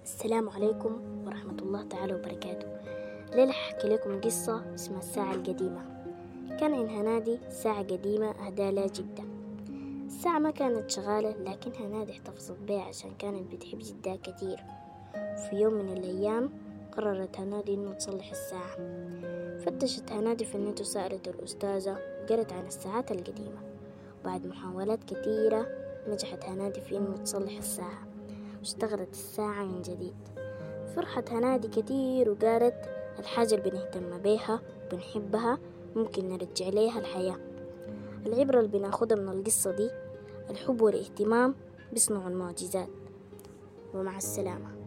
السلام عليكم ورحمة الله تعالى وبركاته ليلة حكي لكم قصة اسمها الساعة القديمة كان عندها نادي ساعة قديمة أهدى لها جدا الساعة ما كانت شغالة لكنها نادي احتفظت بها عشان كانت بتحب جدها كتير في يوم من الأيام قررت هنادي إنه تصلح الساعة فتشت هنادي في النت وسألت الأستاذة وقرت عن الساعات القديمة بعد محاولات كثيرة نجحت هنادي في إنه تصلح الساعة واشتغلت الساعة من جديد فرحت هنادي كتير وقالت الحاجة اللي بنهتم بيها وبنحبها ممكن نرجع ليها الحياة العبرة اللي بناخدها من القصة دي الحب والاهتمام بيصنعوا المعجزات ومع السلامة